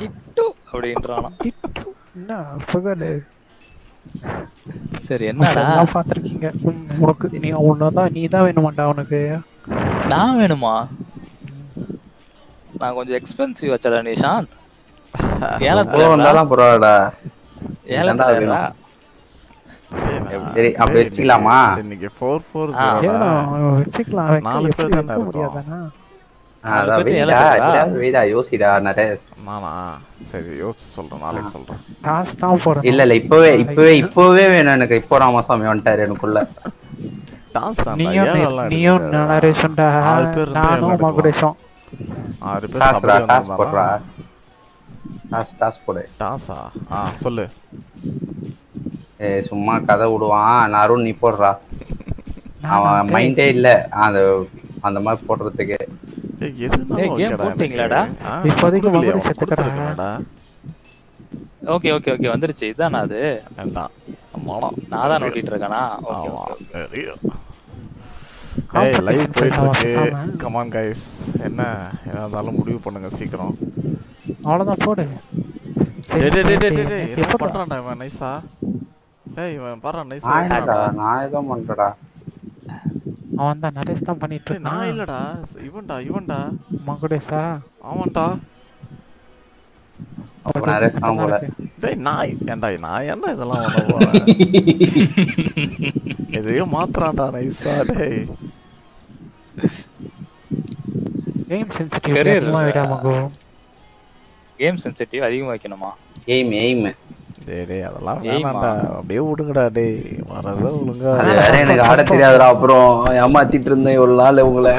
டிட்டு அப்படின்றானா என்ன புகழ் சரி என்னடா அதெல்லாம் பார்த்துருக்கீங்க உனக்கு நீ உன்னதான் நீ தான் வேணுமாண்டா உனக்கு நான் வேணுமா நான் கொஞ்சம் எக்ஸ்பென்சிவ் வச்சடா நிஷாந்த் எவ்வளவு வந்தாலும் பரவாயில்லடா ஏலத்துல வேணும். ஏறா. சரி அப்படி வச்சுக்கலாமா இன்னைக்கு ஃபோர் ஃபோர் ஏன் வச்சுக்கலாம் வைக்க- நாலு எப்படி பேர் தானே வைக்க இருக்கோம். முடியாதானா ஆ, அதான் பத்தி வெயிடா ஏலத்துக்கா? ஏதாவது வெயிடா யோசிடா நரேஷ் நானா சரி யோசிச்சு சொல்றேன் நாளைக்கு சொல்றேன் காசு தான் போறேன் இல்ல இல்ல இப்பவே இப்பவே இப்பவே வேணும் எனக்கு இப்போ ராமசாமி வந்துட்டாரு எனக்குள்ள டான்ஸ் தான் நீயும் நீயும் நரேஷன்டா ஆறு பேர் இருந்தா நானும் எல்லாம் மகுடேஷம் ஆறு பேர் காசுடா அப்படியே காசு வந்திருந்தானா? போடுறா காசு காசு போடு டாஸா ஆ சொல்லு ஏ சும்மா கதை விடுவான் நான் அருண் நீ போடுறா அவன் மைண்டே இல்ல அந்த அந்த மாதிரி போடுறதுக்கு ஏய், எதுனாலும் ஏய், game ஓகேடா போட்டீங்களாடா? எனக்கு. ஆ, இப்போதைக்கு கொடுக்கலையா? மகுடி செத்துக்கடா. கொடுத்துருக்கேனடா. ஓகே ஓகே ஓகே வந்துருச்சு இதானா அது வேண்டாம். மனம். நான் தான் நோட்டிட்டு இருக்கேனா ஓகே ஆமா. ஓகே ஐயோ. ஏய் Competition லைவ் போயிட்டு செஞ்சா இருக்கு பேசாம. கமான் கைஸ் என்ன என்ன இருந்தாலும் முடிவு பண்ணுங்க சீக்கிரம் அவ்வளவுதான் போடு சரி, டேய் டேய் டேய் டேய் நேத்து- டேய் நேத்து என்ன எப்படிடா? பண்றான்டா இவன் நைஸா டேய் இவன் பாரு நைஸா நான் என்னடா நான் ஏதோ பண்றடா அவன் தான் நரேஷ் தான் பண்ணிட்டு டேய், நான் இருக்கான் இல்லடா இவன்டா இவன்டா மகுடேஷா ஆமாண்டா அப்ப நரேஷ் தான் போல டேய் நாய் ஏன்டா நான் என்ன இதெல்லாம் பண்ண போறேன் எதையோ மாத்துறான்டா நைஸா டேய் கேம் சென்சிட்டிவ் Career அதிகமா விடா மகு கேம் சென்சிட்டிவ் அதிகமா வைக்கணுமா எய்ம் எய்ம் டேய் டேய் அதெல்லாம் ஏய்மா. வேணாம்டா அப்படியே விடுங்கடா டேய் வரத ஒழுங்கா அது வேற எனக்கு ஆட தெரியாதுடா அப்புறம் ஏமாத்திட்டு இருந்தேன் இவ்வளவு நாள் உங்களை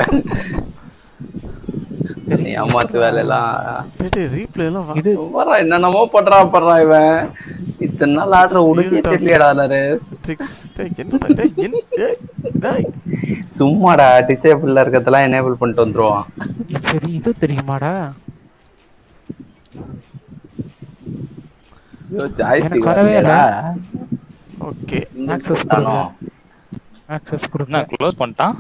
ஏமாத்து வேலையெல்லாம் டேய் டேய் ரீப்ளே எல்லாம் வா- இது வர்றான் என்னென்னமோ பண்றா பண்றான் இவன் இத்தனை நாள் ஆடுற உனக்கே தெரியலடா நரேஷ் ட்ரிக்ஸ் டேய் என்னடா டேய் என்ன டேய் டேய் சும்மாடா டிசேபிள்ல இருக்கிறதெல்லாம் எனேபிள் பண்ணிட்டு வந்துருவான் சரி இது தெரியுமாடா ஐயோ, joystick எனக்கு வரவே வரலையாடா? ஓகே ஆக்சஸ் தானோ? கொடுங்க ஆக்சஸ் கொடுங்க என்ன க்ளோஸ் பண்ணிட்டான்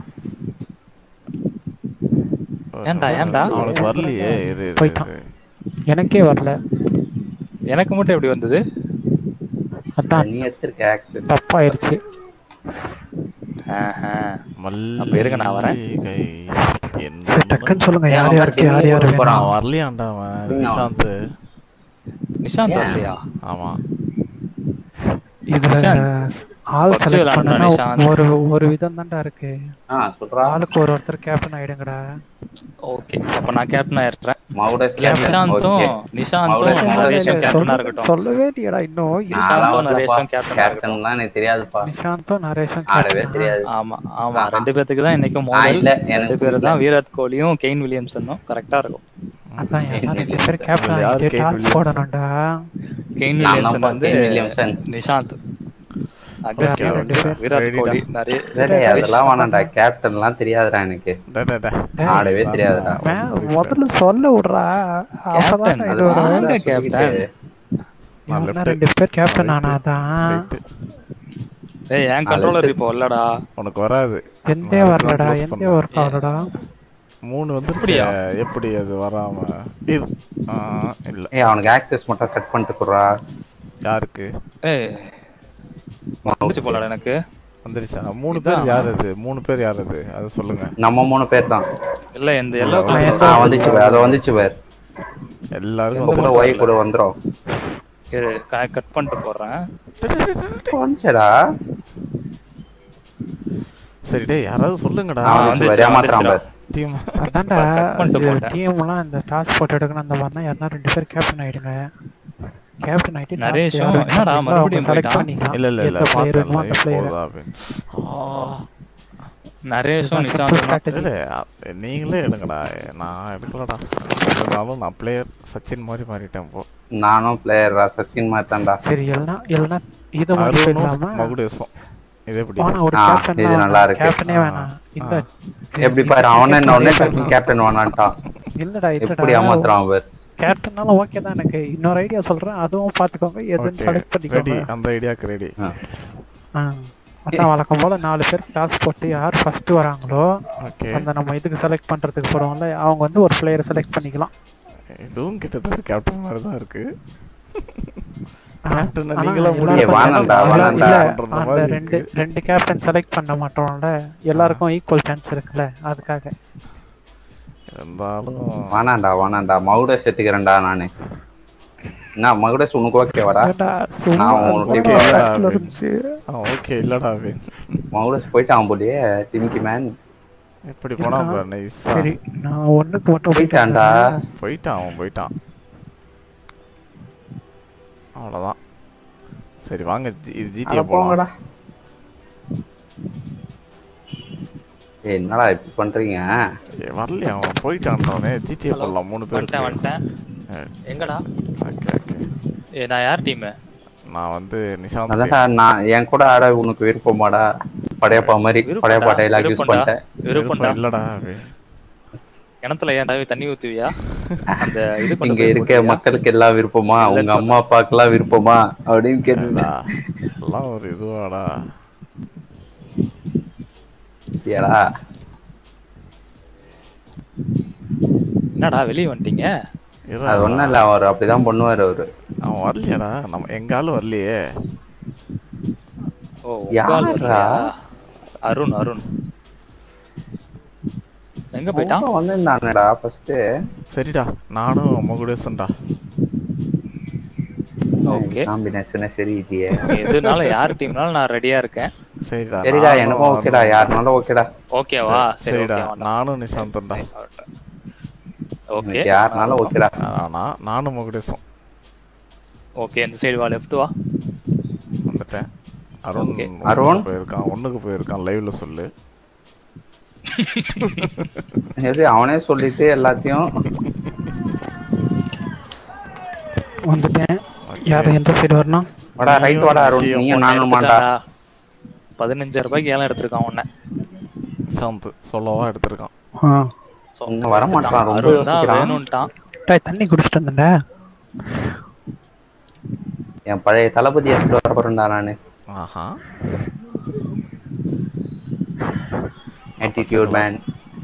ஏன்டா, ஏன்டா? அவனுக்கு வரலையே இரு இரு, போயிட்டான். இரு எனக்கே வரல எனக்கு மட்டும் எப்படி வந்தது அதான் நீ எடுத்திருக்க ஆக்சஸ் தப்பாயிருச்சு ஆஹா. மல்லிகை அப்ப இருங்க, நான் வரேன். என்ன சரி, டக்குன்னு சொல்லுங்க ஏன் யார் அவன் யாருக்கு யார் யார் டெல்லி போறான்? வேணும் அவன் வரலையாண்டா அவன் நீங்க நிஷாந்த் நிஷாந்த் ஏன்? வரலையா ஆமா இதுல நிஷாந்த். ஆள் பப்ஜி செலக்ட் விளையாடுனா பண்ணனா நிஷாந்த். ஒரு ஒரு விதம் தான்டா இருக்கு ஆ சொல்றா ஆளுக்கு ஒரு ஒருத்தர் கேப்டன் ஆயிடுங்கடா ஓகே அப்ப நான் கேப்டன் ஆயிடுறேன் மவுடஸ் நிஷாந்தும் நிஷாந்தும் மவுடேஷ் நரேஷும் கேப்டனா சொல்ல- இருக்கட்டும் சொல்லவே இல்லையடா இன்னும் நிஷாந்தும் நரேஷும் கேப்டனா இருக்கட்டும் கேப்டன்லாம் எனக்கு தெரியாதுப்பா நிஷாந்தும் நரேஷும் ஆடவே captain ஆ? தெரியாது ஆமா ஆமா ரெண்டு பேத்துக்கு தான் இன்னைக்கும் நான் மோதல் இல்ல, ரெண்டு எனக்கு பேரு இல்ல. தான் விராட் கோலியும் கெயின் வில்லியம்சனும் கரெக்டா இருக்கும் அதான் Kane யாரா ரெண்டு பேர் Williamson. கேப்டன் யாரு ஆகிட்டு Kane டாஸ் Williamson? போடணும்டா கெயின் நான் வில்லியம்சன் நம்புறேன், வந்து Kane Williamson. Nishanth Augustine Okay, வந்து okay. விராட் Ready கோலி டா. நிறைய டேய், அதெல்லாம் வேணாம்டா கேப்டன்லாம் தெரியாதுடா எனக்கு டேய், டேய், டேய். டேய், ஆடவே தெரியாதுடா மே- முதல்ல சொல்ல விடுறா அப்பதான் Captain, இது ஒரு வாங்க கேப்டன் நான் இவனா left. ரெண்டு பேர் கேப்டன் ஆனாதான் Right. ஏய் என் கண்ட்ரோலர் இப்போ இல்லடா உனக்கு வராது எந்தே நான் வரலடா close எந்தே பண்ணேன். ஒர்க் ஆகலடா மூணு வந்துருச்சு அப்படியா? எப்படி அது வராம இது ஆ, இல்ல ஏய் அவனுக்கு ஆக்சஸ் மட்டும் கட் பண்ணிட்டு குடுறா யாருக்கு ஏய் வந்துச்சு போலடா எனக்கு வந்துருச்சா மூணு பேர் இதான். யார் அது மூணு பேர் யார் அது அதை சொல்லுங்க நம்ம மூணு பேர் தான் இல்ல இந்த எல்லோ ஆ, கலர் ஆ வந்துச்சு பாரு, அது வந்துச்சு பேர் எல்லாருக்கும் உங்க கூட வந்துருச்சு. ஒய் கூட வந்துரும் கட் பண்ணிட்டு போடுறேன் வந்துச்சடா சரி டேய் யாராவது சொல்லுங்கடா ஆ, வந்துச்சு வந்துச்சு, பாரு, ஏமாத்துறான் வந்துச்சுடா. பாரு. டீம் அதான்டா cut பண்ணிட்டு போட்டேன். டீம் எல்லாம் இந்த டாஸ் போட்டு எடுக்கணும் அந்த மாதிரினா யாருன்னா ரெண்டு பேர் கேப்டன் ஆயிடுங்க கேப்டன் ஆயிட்டு நரேஷும், என்னடா, மறுபடியும் செலக்ட் போயிட்டான்? பண்ணிக்கலாம் இல்ல இல்ல இல்ல எந்த பிளேயர் பார்த்தேன் வேணுமோ அந்த பிளேயர் இப்போதான் அப்படின்னு. நரேஷும் இதுதான் நிஷாந்தும் தான். strategy. இல்ல, அ- நீங்களே எடுங்கடா நான் எடுக்கலடா இருந்தாலும் நான் பிளேயர் சச்சின் மாதிரி மாறிட்டேன் இப்போ நானும் பிளேயர் சச்சின் மாதிரி தான்டா சரி எல்லாம் எல்லாம் இது மாதிரி அருணும் போயிடலாமா மகுடேசம் இது எப்படி ஆனா ஒரு ஆ, கேப்டன் இது நல்லா இருக்கு. கேப்டனே வேணாம் இந்த எப்படி பாரு அவனே என்ன உடனே கேப்டன் வேணான்ட்டான் இல்லடா எப்படி இல்லடா ஏமாத்துறான் அவர் கேப்டன்னாலும் ஓகே தான் எனக்கு இன்னொரு ஐடியா சொல்றேன் அதுவும் பாத்துக்கோங்க எதுன்னு செலக்ட் ரெடி பண்ணிக்கோங்க அந்த ஐடியாக்கு ரெடி ஆ. அதான் வழக்கம் போல நாலு பேர் டாஸ் போட்டு யார் ஃபர்ஸ்ட் வராங்களோ ஓகே அந்த நம்ம இதுக்கு செலக்ட் பண்றதுக்கு போறோம்ல அவங்க வந்து ஒரு பிளேயரை செலக்ட் பண்ணிக்கலாம் இதுவும் கிட்டத்தட்ட கேப்டன் மாதிரி தான் இருக்கு ஆனா- கேப்டன் ஆனா நீங்களா எல்லாரும் முடிவு ஏய், வானண்டா, இல்ல, வானண்டா. இல்ல, பண்ற அந்த மாதிரி ரெண்டு இருக்கு. ரெண்டு கேப்டன் செலக்ட் பண்ண மாட்டோம்ல எல்லாருக்கும் ஈக்குவல் சான்ஸ் இருக்குல்ல அதுக்காக இருந்தாலும் வானாண்டா வானாண்டா மகுட சேர்த்துக்கிறேன்டா நானு என்ன மகுடஸ் உனக்கு ஓகேவாடா ஏன்டா, சும்மா நான் உனக்கு போடா, எப்படி backல இருந்துச்சு. ஓகே இல்லடா வின் மகுடஸ் போயிட்டான் போலியே டிமிக்கி மேன் எப்படி போனா நைஸ் சரி நான் ஒண்ணுக்கு மட்டும் போயிட்டான்டா. போயிட்டேன். போயிட்டான் அவன் போயிட்டான் அவ்வளோதான் சரி வாங்க ஜி- இது அட ஜிடிஏ போங்கடா போலாம் ஏய் என்னடா இப்படி பண்றீங்க ஏய், வரலையா அவன் போயிட்டான்டா ஜிடிஏ Hello. போடலாம் மூணு பேர் வந்துட்டேன் வந்துட்டேன் எங்கடா ஓகே ஓகே ஏ நான் யார் டீம் நான் வந்து நிஷாந்த் அதான்டா நான் என் கூட ஆட உனக்கு விருப்பமாடா படையப்பா மாதிரி படையப்பா டைலாக் யூஸ் பண்ணிட்டேன் விருப்பம்டா விருப்பம் இல்லடா வே. கிணத்துல ஏன் தவி தண்ணி ஊத்துவியா அந்த இது கொண்டு இங்க போய் இருக்க போட்டியா? மக்களுக்கு எல்லாம் விருப்பமா இல்லைன்னு உங்க அம்மா அப்பாக்கெல்லாம் விருப்பமா அப்படின்னு கேட்டுடா ஏடா, எல்லாம் ஒரு இதுவாடா ஏடா என்னடா வெளிய வந்துட்டீங்க இருடா, அது ஒண்ணும் இல்ல அவர் அப்படிதான் பண்ணுவாரு அவரு அவன் வரலையாடா நம்ம எங்க ஆளு வரலையே ஓ உங்க ஆள் யார்ரா? வரலையா? அருண் அருண் எங்க போயிட்டான் அவங்க வந்திருந்தானடா ஃபர்ஸ்ட் சரிடா நானும் மகுடேசன்டா ஓகே காம்பினேஷனே சரி இல்லையே எதுனால யார் டீம்னாலும் நான் ரெடியா இருக்கேன் சரிடா சரிடா நானும் எனக்கும் ஓகேடா அருணும். யாருனாலும் ஓகேடா ஓகேவா சரி சரிடா ஓகே நானும் நிஷாந்தன்டா ஓகே எனக்கு யாருனாலும் ஓகேடா நான் நானும் மகுடேசம் ஓகே இந்த சைடு வா லெஃப்ட் வா வந்துட்டேன் அருண் Okay. ஒண்ணுக்கு அருண்? போயிருக்கான் ஒண்ணுக்கு போயிருக்கான் லைவ்ல சொல்லு எது அவனே சொல்லிட்டு எல்லாத்தையும் வந்துட்டேன் Okay. யார் எந்த சைடு வரணும் வாடா ரைட் வாடா அருண் நீயும் நீயும் நானும் மாட்டா பதினஞ்சாயிரம் ரூபாய்க்கு ஏலம் எடுத்திருக்கான் உன்ன நிஷாந்த் சொல்லவா எடுத்திருக்கான் ஆ So, இன்னும் வர மாட்டான், ரொம்ப அருண் தான் யோசிக்கிறான். வேணும்ட்டான் டேய், தண்ணி குடிச்சிட்டு வந்தேன்டா என் பழைய தளபதி எடுத்துட்டு வர போறேன்டா நானு ஆஹா ஆட்டிடியூட் மேன்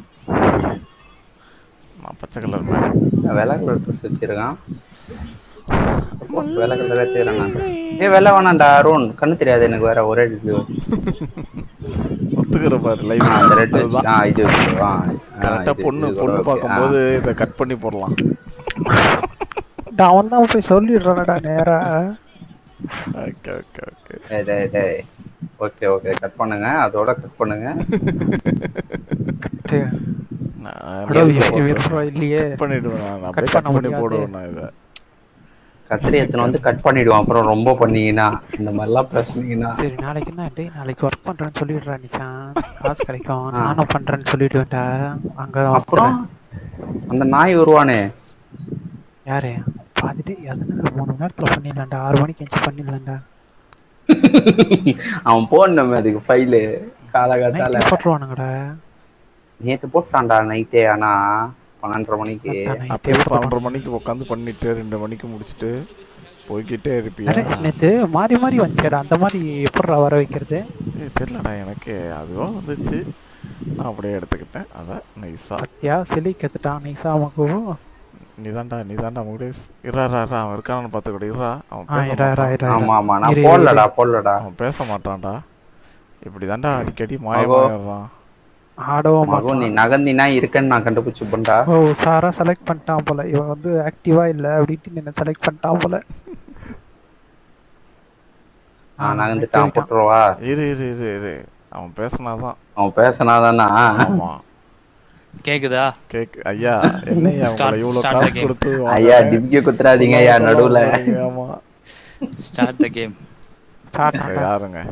நான் பச்சை கலர் மேன் வெள்ளை கலர் ட்ரெஸ் வச்சிருக்கான் வெள்ளை கலர் எடுத்துக்கிறேன் நான் ஏ வெள்ளை வேணாம்டா அருண் கண்ணு தெரியாது எனக்கு வேற ஒரே இது ஒத்துக்கிற பாரு லைவ் ஆ, அந்த ரெட் வச்சு ஆ இது வச்சு ஆ கரெக்டா பொண்ணு பொண்ணு பார்க்கும்போது இதை கட் பண்ணி போடலாம் டேய், அவன் தான் போய் சொல்லிடுறானடா நேரா okay okay okay okay okay cut பண்ணுங்க அதோட கட் பண்ணுங்க டேய், அடோ, இவன் விருப்பம் இல்லையே கட் பண்ணிடுவேன் நான் அப்படியே Cut கட் பண்ண பண்ணி முடியாது. போடுவேன் நான் இதை கத்திரி எத்தனை வந்து கட் பண்ணிடுவான் அப்புறம் ரொம்ப பண்ணீங்கன்னா இந்த மாதிரிலாம் பேசுனீங்கன்னா சரி நாளைக்கு என்ன டேய் நாளைக்கு ஒர்க் பண்றேன்னு சொல்லிடுறா நிச்சான் காசு கிடைக்கும் நானும் பண்றேன்னு சொல்லிடுவேன்டா அங்க அப்புறம் அந்த நாய் வருவானே யாரு பாத்துட்டு எதனா மூணு மணி நேரத்துல பண்ணிடலாம்டா ஆறு மணிக்கு எஞ்சி பண்ணிடலாம்டா அவன் போடணுமே அதுக்கு ஃபைலு காலகாத்தால நைட்டு போட்டுருவானுங்கடா நேத்து போட்டான்டா நைட்டே ஆனா பன்னெண்டரை மணிக்கு நைட்டே அப்படியே போட்டுருவான். பன்னெண்டரை மணிக்கு உட்காந்து பண்ணிட்டு ரெண்டு மணிக்கு முடிச்சுட்டு போய்கிட்டே இருப்பியா அடே, நேத்து மாறி மாறி வந்துச்சேடா அந்த மாதிரி எப்படிடா வர வைக்கிறது ஏய், தெரியலடா எனக்கு அதுவா வந்துச்சு நான் அப்படியே எடுத்துக்கிட்டேன் அதான் நைஸா பத்தியா சிலி கத்துட்டான் நைசா மகு நீதான்டா நீதான்டா முகேஷ் இரா இரா இரா அவன் இருக்கான்னு பார்த்து கூட இரா அவன் ஆ பேச இரா இரா மாட்டான். இரா ஆமா ஆமா நான் இரு, இரு, போடலடா போடலடா அவன் பேச மாட்டான்டா இப்படிதான்டா அடிக்கடி மகோ. மாயமாயிடுறான் ஆடவும் மகு நீ மாட்டான் நகர்ந்தினா இருக்கேன்னு நான் கண்டுபிடிச்சு பண்ணா ஓ சாரா செலக்ட் பண்ணிட்டான் போல இவன் வந்து ஆக்டிவா இல்ல அப்படின்ட்டு என்ன செலக்ட் பண்ணிட்டான் போல நான் நகர்ந்துட்டான் போட்டுருவா இரு இரு இரு இரு அவன் பேசினாதான் அவன் பேசினாதானா ஆமா கேக்குதா கேக் ஐயா என்னையா Start- உங்களை இவ்வளவு start the காசு game. கொடுத்து ஐயா டிம்கிய குத்துறாதீங்க ஐயா நடுவுல ஆமா ஸ்டார்ட் த கேம் ஸ்டார்ட் சரி யாருங்க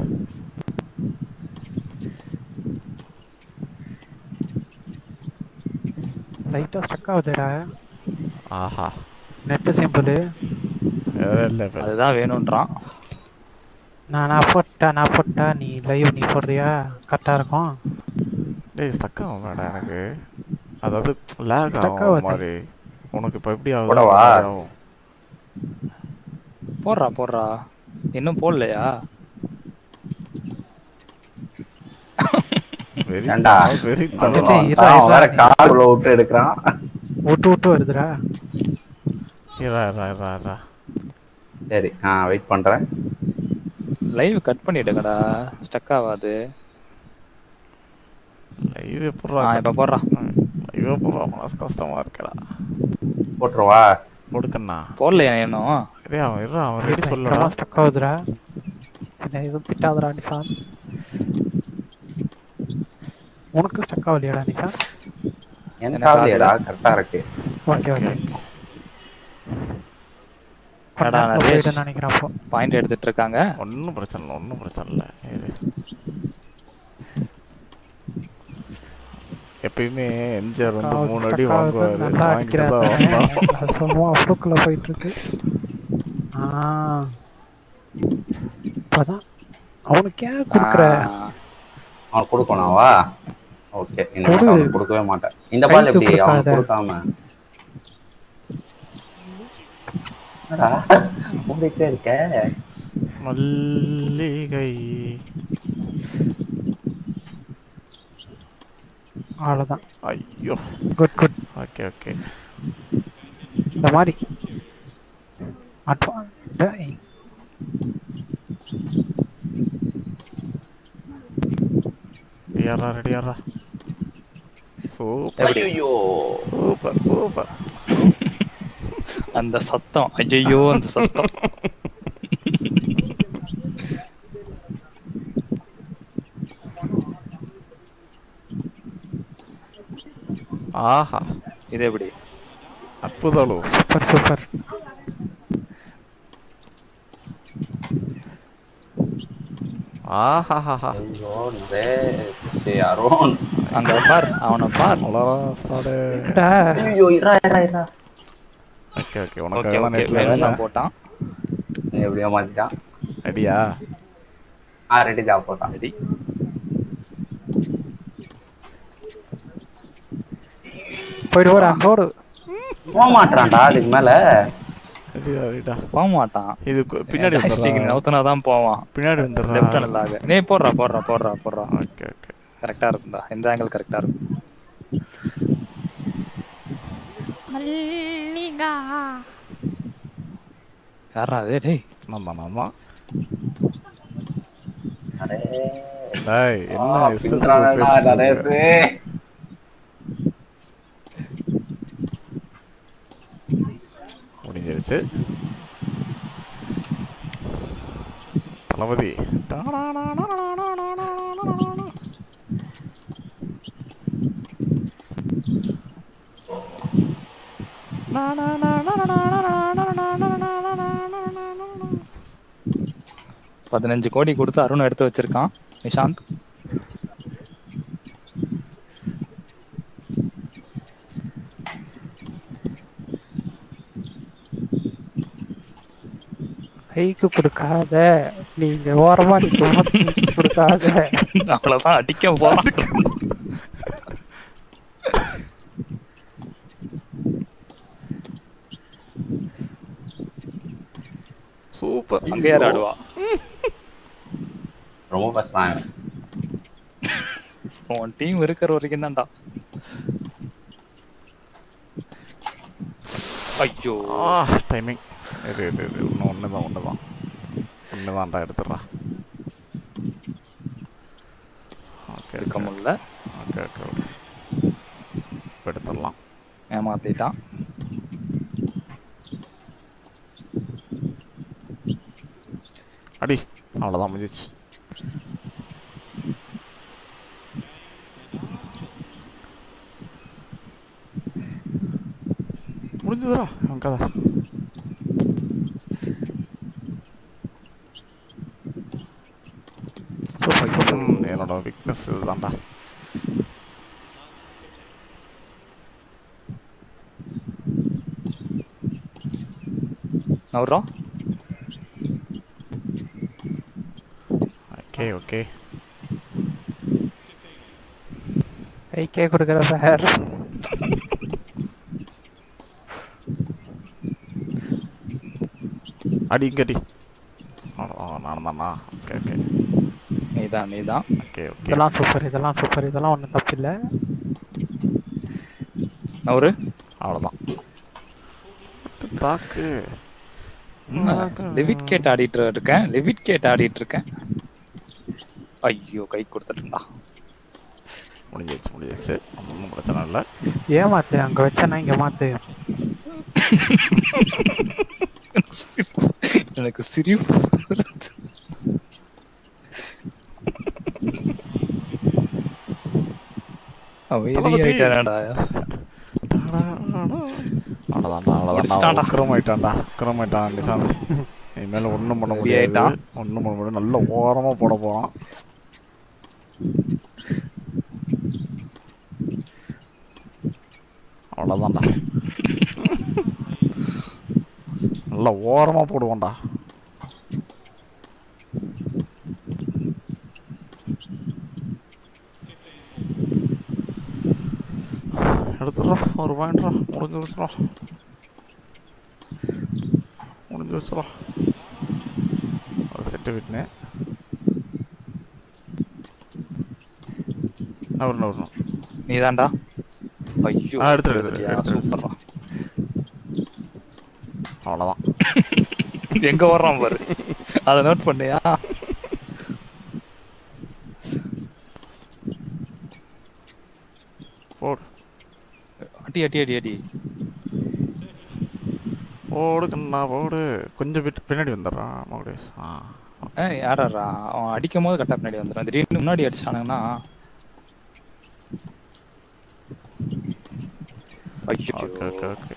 லைட்டா ஸ்டக் ஆகுதுடா ஆஹா நெட் சிம்பிள் வேற level. அதுதான் வேணும்ன்றான் நான் நான் போட்டா நான் போட்டா நீ லைவ் நீ போடுறியா கரெக்டா இருக்கும் டேய் ஸ்டக் ஆகும் மேடம் எனக்கு அதாவது லேக் Stuck ஆகும் ஆகுது. ஒரு மாதிரி உனக்கு இப்போ எப்படி ஆகுது போடவா? அந்த மாதிரி ஆகும். போடுறா போடுறா இன்னும் போடலையா வெறி ஏன்டா? வெறி வந்துட்டு அவன் இருடா, அவன் வேற இருடா. கால் உள்ள விட்டு எடுக்கிறான் விட்டு விட்டு வருதுடா இரா இரா இரா இரா சரி ஆ வெயிட் பண்றேன் லைவ் கட் பண்ணிடுங்கடா ஸ்டக் ஆகாது லைவ் ஆ எப்படா இப்ப போடுறான் லைவ் எப்படா மனசு கஷ்டமா இருக்கடா போட்டுருவா கொடுக்கண்ணா போடலையா இன்னும் இதே அவன் இருடா அவன் ரெடி சொல்லடா ஸ்டக் ஆகுதுடா என்ன எதுவும் திட்டாதடா நிஷாந்த் உனக்கு ஸ்டக் ஆகலையாடா நிஷாந்த் எனக்கு ஆகலையடா கரெக்டா இருக்கு ஓகே ஓகே அடா, நான் ரேஸ். நினைக்கிறேன் அப்போ பாயிண்ட் எடுத்துட்டு இருக்காங்க ஒன்றும் பிரச்சனை இல்லை ஒன்றும் பிரச்சனை இல்லை இது எப்பயுமே எம்ஜிஆர் வந்து Stuck மூணு அடி ஆகுது, வாங்குவாரு நல்லா வாங்கிட்டு தான் வந்தான். அடிக்கிறாரு சும்மா அப்ரோக்குள்ள போயிட்டு இருக்கு ஆ இப்பதான் அவனுக்கு ஏன் கொடுக்குற ஆ, அவன் கொடுக்கணும்வா ஓகே இந்த கொடு. பால் அவனுக்கு கொடுக்கவே மாட்டேன் இந்த பால் கைக்கு எப்படி அவன் கொடுக்காத. கொடுக்காம என்னடா, ஓடிட்டே இருக்க மல்லிகை அவ்வளோதான் ஐயோ குட் குட் ஓகே ஓகே இந்த மாதிரி அட்வா- டேய், ரெடியாரா ரெடியாரா சூப்பர் ஐயோ சூப்பர் சூப்பர் அந்த சத்தம் ஐயோ அந்த சத்தம் ஆஹா இது எப்படி அற்புதலு சூப்பர் சூப்பர் ஆஹாஹாஹா ஐயோ நரேஷ் அருண் அங்க பார் அவனை பார் அவ்வளோதான் ஸ்டார்டு டா, ஐயோ இரா இரா இரா ஓகே ஓகே ஓகே உனக்கு ஓகே நெட்ல வேணும்னா போட்டான் எப்படியோ மாத்திட்டான் ரெடியா ஆ ரெடி தான் போட்டான் ரெடி போயிடு போடு அங்க ஓடு போக மாட்டான்டா அதுக்கு மேல ரெடியா ரெடிடா போக மாட்டான் இது கு- பின்னாடி ஜாய்ஸ்டிக் வந்துடுறா நவுத்துனா தான் போவான் பின்னாடி லெஃப்ட் வந்துடுறா ஹேண்டில் நீ போடுறா போடுறா போடுறா போடுறா ஓகே ஓகே கரெக்டா இருக்கும்டா இந்த ஆங்கிள் கரெக்டா இருக்கும் மல்லிகா யாரா அது டேய் நம்ம நம்ம அரே டேய் என்ன ஆ, இஷ்டத்துக்கு பின்றானடா, பேசிட்டு நரேஷ். இருக்க? முடிஞ்சிருச்சு தளபதி பதினஞ்சு கோடி கொடுத்து அருண் எடுத்து வச்சிருக்கான் நிஷாந்த் கைக்கு கொடுக்காத நீங்க ஓரமா நிற்கும் கைக்கு கொடுக்காத அவ்வளவுதான் அடிக்க போறான் சூப்பர் அங்க யார் ஆடுவா ரொம்ப பேசுறான் இவன். உன் டீம் இருக்கிற வரைக்கும் தான்டா ஐயோ ஆ டைமிங் இது இது இது இன்னும் ஒன்று தான் ஒன்று தான் ஒன்று தான்டா எடுத்துடுறா ஓகே எடுக்க முடியல ஓகே ஓகே ஓகே இப்போ எடுத்துடலாம் ஏமாத்திட்டான் அடி அவ்வளோதான் முடிஞ்சிச்சு முடிஞ்சதுடா அவன் கதை சூப்பர் சூப்பர் ம், என்னோட வீக்னஸ் இதுதான்டா நவுறோம் ஓகே ஓகே கைக்கே கொடுக்குற சார் அடி இங்க அடி நான் தானா ஓகே ஓகே நீதான் நீதான் ஓகே ஓகே இதெல்லாம் சூப்பர் இதெல்லாம் சூப்பர் இதெல்லாம் ஒன்றும் தப்பு இல்லை நவுறு அவ்வளோதான் தாக்கு லிவிட் கேட் ஆடிட்டு இருக்கேன் லிவிட் கேட் ஆடிட்டு இருக்கேன் ஐயோ கை கொடுத்துட்டா முடிஞ்சிருச்சு முடிஞ்சிருச்சு ஒன்றும் பிரச்சனை இல்லை ஏமாத்து அங்க வச்சனா இங்க மாத்து எனக்கு சிரிப்பு வருது. அவன் தளபதி. எலியாயிட்டானடா. அவ்வளோதான்டா அவ்வளோதான்டா முடிச்சிட்டான்டா. உக்கிரமாயிட்டான்டா உக்கிரமாயிட்டான் நிசாந்த் இனிமேல் ஒன்றும் பண்ண ரெடி முடியாது ஆயிட்டான். ஒன்றும் பண்ண முடியாது நல்ல ஓரமாக போட போகிறான் அவ்வளோதான்டா நல்லா ஓரமாக போடுவோம்டா எடுத்துடுறா ஒரு பாயிண்ட்ரா முடிஞ்சு வச்சுடா முடிஞ்சு வச்சுடா ஒரு செட்டு விட்டுனேன் நவரு நவரு நீதான்டா ஐயோ ஆ, எடுத்துரு, எடுத்துரு, எடுத்துட்டியா? எடுத்துரு. சூப்பர்டா அவ்வளோதான் எங்க வர்றான் பாரு அத நோட் பண்ணியா போடு அடி அடி அடி அடி போடு கண்ணா போடு கொஞ்சம் விட்டு பின்னாடி வந்துடுறான் மறுபடியும் ஆ ஏய், யாராடா அவன் அடிக்கும் போது கரெக்டா பின்னாடி வந்துடும் திடீர்னு முன்னாடி அடிச்சானுங்கன்னா ஐயோ ஓகே ஓகே ஓகே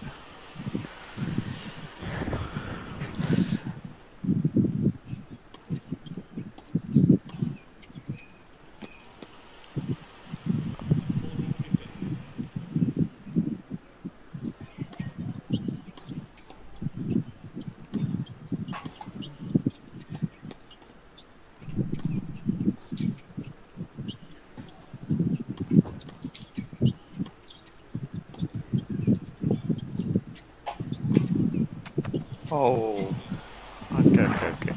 ஓ ஓகே ஓகே ஓகே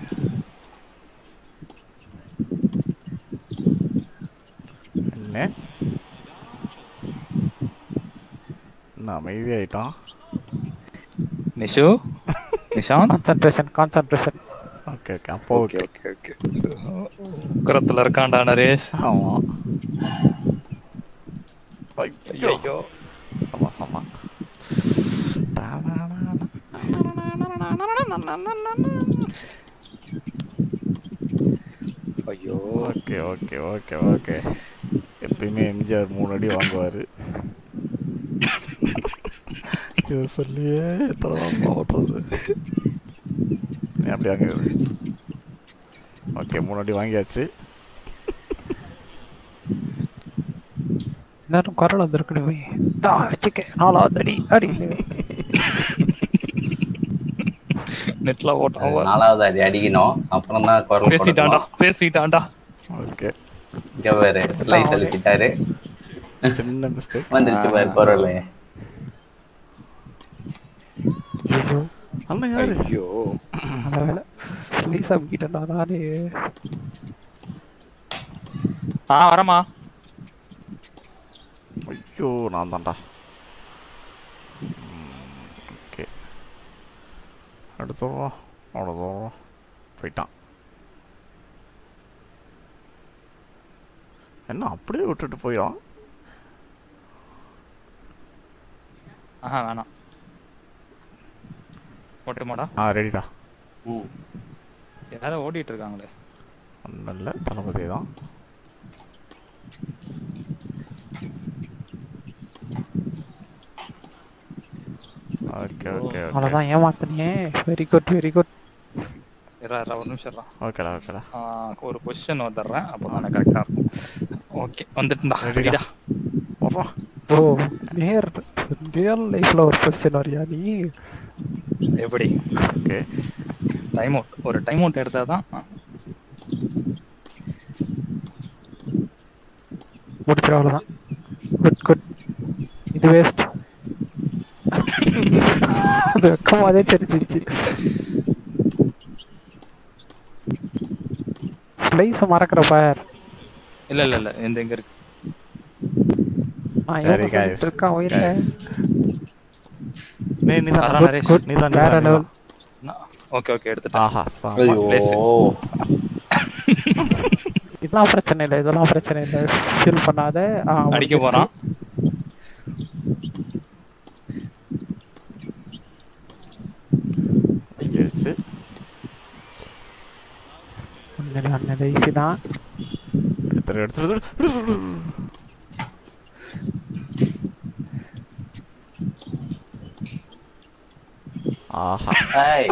என்ன என்ன அமைதியாயிட்டான் Nishu Nishanth concentration concentration okay okay அப்போ ஓகே ஓகே ஓகே ஓகே உக்கரத்துல இருக்கான்டா நரேஷ் ஆமாம் ஐயோ ஆமா ஆமா ஐயோ ஓகே ஓகே ஓகே ஓகே எப்பயுமே எம்ஜிஆர் மூணு அடி வாங்குவாரு இது சொல்லியே எத்தனை வருஷமா ஓட்டுறது நீ அப்படி வாங்க ஓகே மூணு அடி வாங்கியாச்சு எல்லாரும் குரல் வந்திருக்கணுமே தா வச்சுக்க நாலாவது அடி அடி நெட்ல ஓட்டான் பாரு. நாலாவது அடி அடிக்கணும் அப்புறம் தான் குரல் பேசிட்டான்டா கொடுக்கணும். பேசிட்டான்டா ஓகே இங்க பாரு ஸ்லைஸ் அழுத்திட்டாரு சின்ன மிஸ்டேக் வந்துருச்சு பாரு குரல் ஐயோ அண்ணன் யாரு ஐயோ நல்ல வேலை ஸ்லீஸ் அமுக்கிட்டேன்டா நானே ஆ வரமா ஐயோ நான் தான்டா ஓகே எடுத்துடுறோம் அவ்வளோதான் போயிட்டான் என்ன அப்படியே விட்டுட்டு போயிடும் ஆஹா வேணாம் ஓட்டுமாடா ஆ ரெடிடா ம். எல்லாரும் ஓடிட்டு இருக்காங்களே ஒன்றும் இல்லை தளபதி தான் ஓகே ஓகே ஓகே அவ்வளோதான் ஏமாத்தினியே வெரி குட் வெரி குட் இரா இரா ஒரு நிமிஷம் இரா. ஓகேடா ஓகேடா ஆ, ஒரு பொசிஷன் வந்துடுறேன் அப்போ தானே கரெக்டாக இருக்கும் ஓகே வந்துட்டுடா Ready டா. ரெடிடா வர்றோம் ஓ நேர் ரியல் லைஃப்ல ஒரு கொஸ்டின் வரியா நீ எப்படி ஓகே டைம் அவுட் ஒரு டைம் அவுட் எடுத்தால் தான் முடிச்சிடும் அவ்வளோதான் குட் குட் இது வேஸ்ட் அது வைக்கும் போதே தெரிஞ்சிச்சு ஸ்லைஸ் மறக்கிற பார் இல்லை இல்லை இல்லை எந்த எங்கே இருக்கு நான் Sorry, ஏன் guys. சொல்லிட்டு இருக்கான் உயிரில நீ நீ அதான் தான் நரேஷ். நீ தான் நீ வேற தான், நீ level. தான் ஓகே ஓகே எடுத்துட்டேன் ஆஹா சாம. ஐயோ Bless. இதெல்லாம் பிரச்சனை இல்லை இதெல்லாம் பிரச்சனை இல்லை ஃபீல் பண்ணாத ஆ, அடிக்க போறான் ஐயாச்சு ஒன்னில் ஒன்னில் ஈஸி தான் எடுத்துரு எடுத்துரு எடுத்துரு. ஆஹா ஏய்,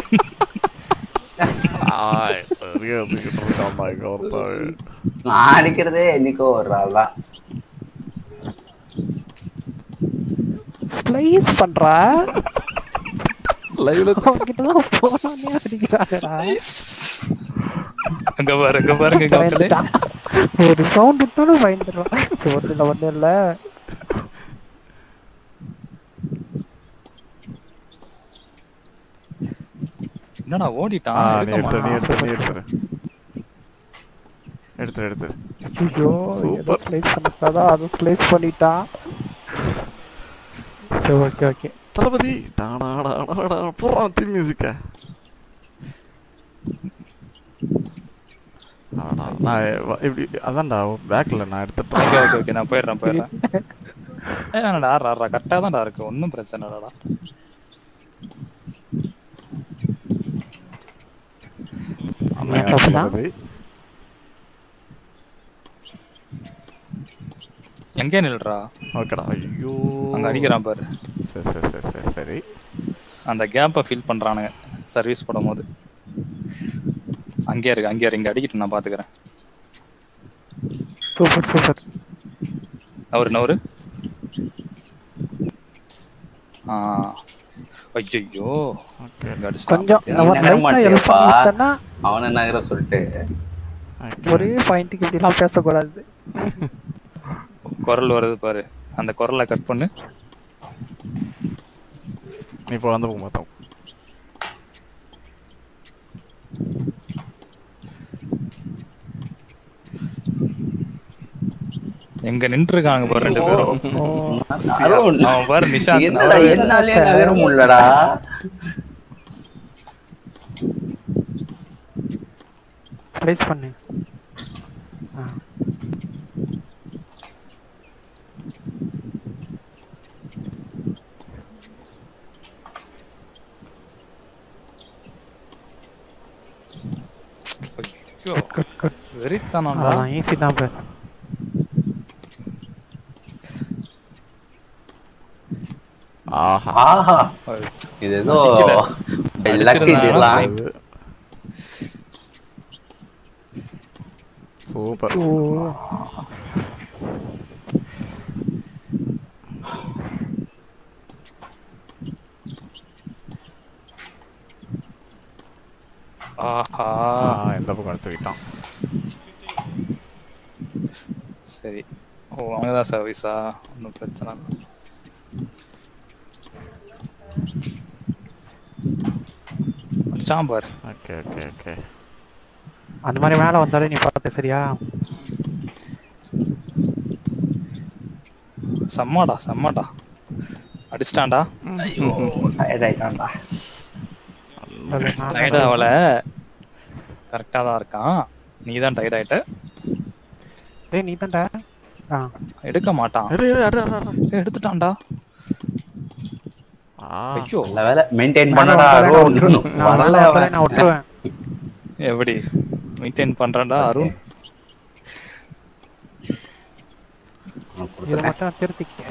ஆய் பெரிய தூக்கிட்டு இருக்கான்டா இங்க ஒருத்தன் நான் அடிக்கிறதே என்னைக்கோ ஒரு ஆள் தான் ஸ்லைஸ் பண்றா லைவ்ல அவன்கிட்ட தான் போனோன்னே அடிக்கிறாங்கடா அங்க பாரு அங்க பாருங்க மக்களே பயந்துட்டான். ஒரு சவுண்ட் விட்டாலும் பயந்துடுறான் சரி ஒன்றும் இல்லை ஒன்றும் இல்லை என்னடா ஆ ஓடிட்டான் நீ எடுக்க எடுத்துரு நீ மாட்டான். எடுத்துரு நீ எடுத்துரு எடுத்துரு எடுத்துரு ஐயோ ஏதோ Super. ஸ்லைஸ் பண்ணதான் அதை ஸ்லைஸ் பண்ணிட்டான் சரி ஓகே ஓகே தளபதி டாடாடாடாடா போறான் தீ மியூசிக்க ஆடா நான் வ- இப்படி அதான்டா பேக்ல நான் எடுத்துட்டேன் ஓகே ஓகே ஓகே நான் போயிடுறேன் போயிடுறேன் ஏ வேணாடா ஆடுறா ஆடுறா கரெக்டாக தான்டா இருக்கு ஒன்றும் பிரச்சனை இல்லடா அண்ணா என் தப்பு தான். தளபதி எங்கே நில்றா ஓகேடா ஐயோ அங்க அடிக்கிறான் பாரு சரி சரி சரி சரி சரி அந்த கேப்பை ஃபீல் பண்றானுங்க சர்வீஸ் போடும்போது அங்கேயே இருக்கு அங்கேயே இருக்கு இங்க அடிக்கிட்டு நான் பாத்துக்கிறேன் சூப்பர் சூப்பர் நவரு நவரு ஆ ஐயோ ஓகே இங்க அடிச்சிட்டான் கொஞ்சம் பாத்தியா? நம்ம நகர லைட்டா ஹெல்ப் மாட்டியாப்பா? பண்ணிட்டேன்னா அவனை நகர சொல்லிட்டு ஒரே பாயிண்ட்டுக்கு இப்படிலாம் பேசக்கூடாது குரல் வருது பாரு அந்த குரலை கட் பண்ணு நீ இப்போ வந்து போக மாட்டோம் எங்க நின்று இருக்காங்க பாரு ரெண்டு பேரும் ஓ அருண், அவன் பாரு நிஷாந்த் என்னடா நவரவே இல்ல. என்னாலே நகர முடியலடா ஸ்லைஸ் பண்ணு ஆ ஐயோ குட் குட் வெறித்தனம்டா அதான் ஈஸி தான் பேர் ஆஹா ஆஹா இது ஏதோ அடிக்கல. லக்கு இதெல்லாம் அடிச்சிருந்தாங்கன்னா சூப்பர் ஓ ஆஹா ஆ இந்த பக்கம் எடுத்துக்கிட்டான் சரி ஓ அவங்கதான் சர்வீஸா ஒன்றும் பிரச்சனை இல்லை அடிச்சான் பாரு ஓகே ஓகே ஓகே அந்த மாதிரி மேலே வந்தாலே நீ பார்த்து சரியா செம்மாடா செம்மாடா அடிச்சிட்டான்டா ஐயோ tired ஆயிட்டான்டா. அது நான் டயர்ட் ஆகல கரெக்டாக தான் இருக்கான் நீ தான் டயர்ட் ஆயிட்ட டேய் நீ தான்டா ஆ எடுக்க மாட்டான் எடு எடு அடு அடு, அடு ஏய், எடுத்துட்டான்டா ஆ ஐயோ நல்ல வேலை மெயின்டைன் நான் பண்ணடா வரல, நான் அருண். விட்டுருவேன். நான் வரல வரல, அவன். நான் விட்டுருவேன் எப்படி மெயின்டைன் பண்றான்டா அருண் நான் இதை கொடுத்துட்டேன். மட்டும் திருத்திக்க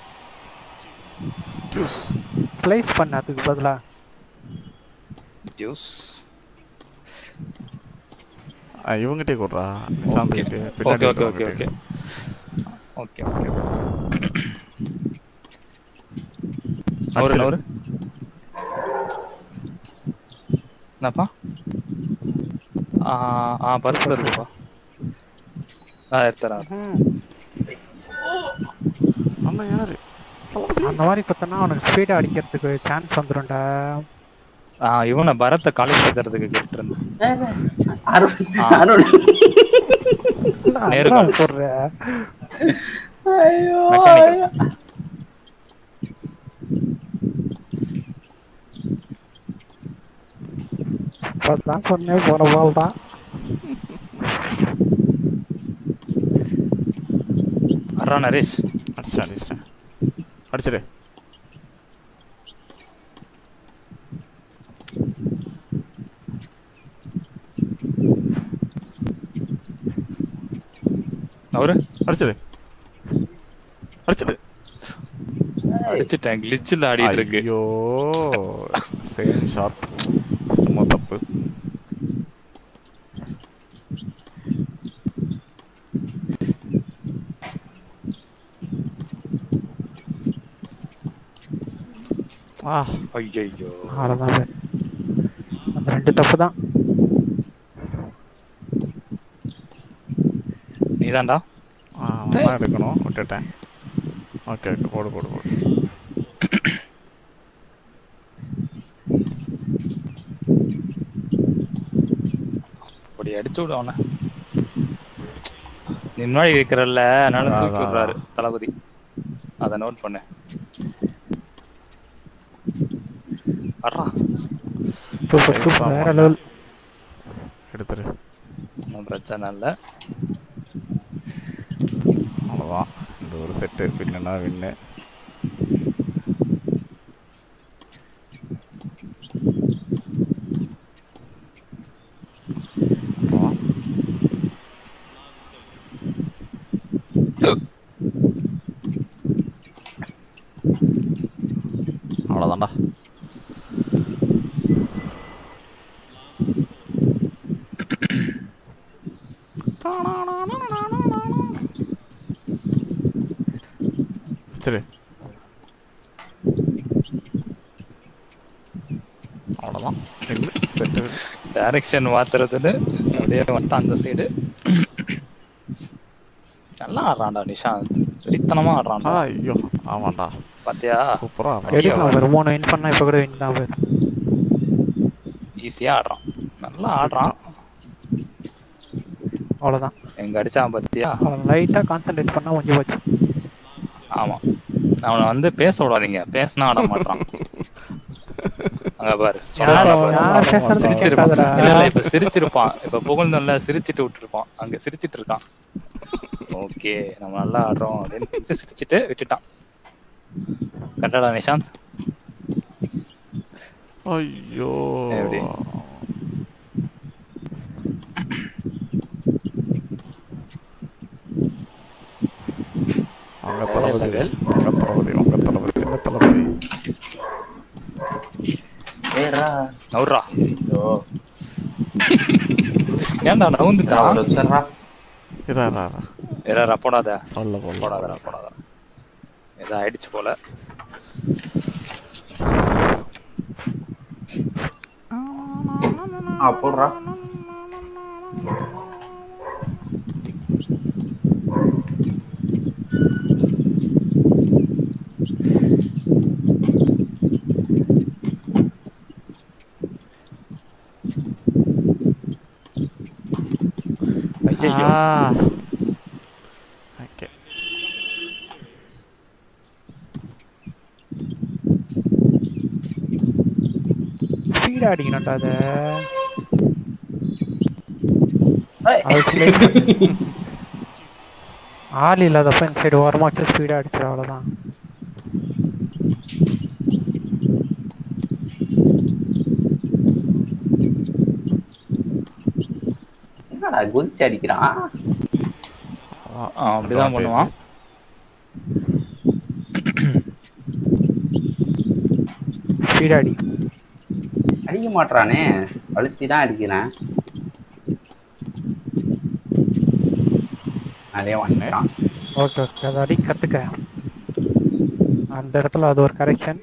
ஜூஸ் ஸ்லைஸ் பண்ண அதுக்கு பதிலா ஜூஸ் ஆ இவங்கிட்டே கொடுறா நிசாந்த் ஓகே கிட்டே ஓகே பின்னாடி ஓகே ஓகே இருக்கவங்கிட்டே. ஓகே ஓகே ஓகே நவரு சரி. நவரு என்னப்பா ஆ ஆ பர்ஸில் இருக்குப்பா ஆ எடுத்துறேன் அண்ணா யாரு அந்த மாதிரி குத்தனா அவனுக்கு ஸ்பீடா அடிக்கிறதுக்கு சான்ஸ் வந்துரும்டா ஆ இவனை பரத்தை காலேஜ் சேர்த்துறதுக்கு கேட்டு இருந்தேன் அருண், ஆ. அருண். நேரு அதான் போடுற ஐயோ, மெக்கானிக்கல் இப்பதான் சொன்னேன் போற பால் தான் அறா நரேஷ் அடிச்சிட்டேன் அடிச்சிட்டேன் அடிச்சிடு அவரு அடிச்சிடு அடிச்சிடு அடிச்சுட்டேன் கிளிச்சில் ஆடிட்டு இருக்கு ஐயோ சேம் ஷாட் ரொம்ப தப்பு ஆ ஐயோ அவ்வளோதான் சார் அந்த ரெண்டு தப்பு தான் நீதான்டா நான் எடுக்கணும் விட்டுட்டேன் ஓகே ஓகே போடு போடு போடு அப்படி அடிச்சு விடு அவனை நீ முன்னாடி இருக்கிறல்ல அதனால அதான், தூக்கி அதான், விடுறாரு தளபதி அதை நோட் பண்ணு அட்ரா சூப்பர் சூப்பர் வேற லெவல் எடுத்துரு ஒன்றும் பிரச்சனை இல்லை அவ்வளோதான் இந்த ஒரு செட்டு வின்னுனா வின்னு அவ்வளோதான்டா சரி அவ்வளோதான் செட்டு டைரக்ஷன் மாத்துறதுன்னு அப்படியே வந்துட்டான் அந்த சைடு நல்லா ஆடுறான்டா நிஷாந்த் வெறித்தனமா ஆடுறான்டா ஐயோ ஆமாண்டா பாத்தியா சூப்பராக எடுக்கலாம் ஒரு மூணு வின் பண்ணா இப்ப கூட வின் தான் பேர் ஈஸியா ஆடுறான் நல்லா ஆடுறான் அவ்வளோதான் எங்க அடிச்சான் பாத்தியா அவன் லைட்டா கான்சென்ட்ரேட் பண்ணா கொஞ்சம் போச்சு ஆமா அவனை வந்து பேச விடாதீங்க பேசினா ஆட மாட்டான் அங்க பாரு சொன்னா யார் பாரு. யார் பேசுறது சிரிச்சிருப்பான் கேட்காதடா. இல்ல இல்ல இப்ப சிரிச்சிருப்பான் இப்ப புகழ்ந்தோம்ல சிரிச்சிட்டு விட்டுருப்பான் அங்க சிரிச்சிட்டு இருக்கான் ஓகே நம்ம நல்லா ஆடுறோம் அப்படின்னு சிரிச்சிட்டு விட்டுட்டான் கரெக்டாடா நிஷாந்த் ஐயோ எப்படி? அவங்க தளபதி உங்க தளபதி உங்க தளபதி சின்ன தளபதி ஏறா நவுறா ஐயோ ஏன்டா ஒரு நவுந்துட்டான் நிமிஷம்டா. இரா இரா இரா. வேற போடாத சொல்ல போல போடாதடா போடாத ஏதோ ஆயிடுச்சு போல ஆ போடுறா ஐயோ ஆ. ஓகே ஸ்பீடா அடிக்கணும்டா அதை ஏய். அதுக்குள்ளே ஆள் இல்லாதப்ப இந்த சைடு ஓரமா வச்சு ஸ்பீடா அடிச்சிடும் அவ்வளோதான் என்னடா குதிச்சு அடிக்கிறான் அதான். ஆ, அப்படிதான் பண்ணுவான் ஸ்பீடா அடி அடிக்க மாட்றானே அழுத்தி தான் அடிக்கிறேன் அதே வந்துட்டான் ஓகே ஓகே அதை அடி கத்துக்க அந்த இடத்துல அது ஒரு கரெக்ஷன்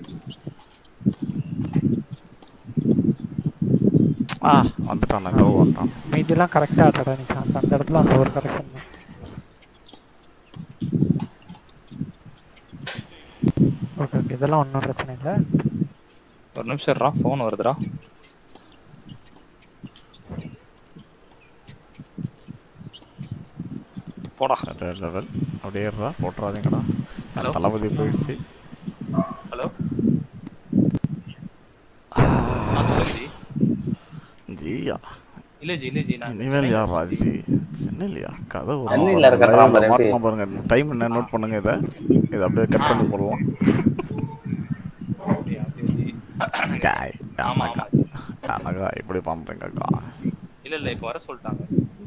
ஆ வந்துட்டான் கோ வந்துட்டான் மீதிலாம் கரெக்டாக ஆட்டடா நீ அந்த அந்த இடத்துல அந்த ஒரு கரெக்ஷன் தான் ஓகே ஓகே இதெல்லாம் ஒன்றும் பிரச்சனை இல்லை ஒரு நிமிஷம் இருடா ஃபோன் வருதுடா போடா ரெட் லெவல் அப்படியே இருடா போட்டுறாதீங்கடா Hello? தளபதி போயிடுச்சு ஹலோ ஆ சொல்லுங்க ஜியா இல்ல ஜி இல்ல ஜி நான் இனிமேல் யார் ராஜி சென்னையிலையா கதை ஒரு சென்னையில இருக்கிறதா பாரு எப்படி? மாட்டினா பாருங்க டைம் என்ன நோட் பண்ணுங்க இதை இதை அப்படியே கட் பண்ணி போடுவோம் அப்படியா, அப்படியா ஜி. காய் ஆமா அக்கா ஆமா அழகா இப்படி பண்றீங்கக்கா இல்ல இல்ல இப்ப வர சொல்லிட்டாங்க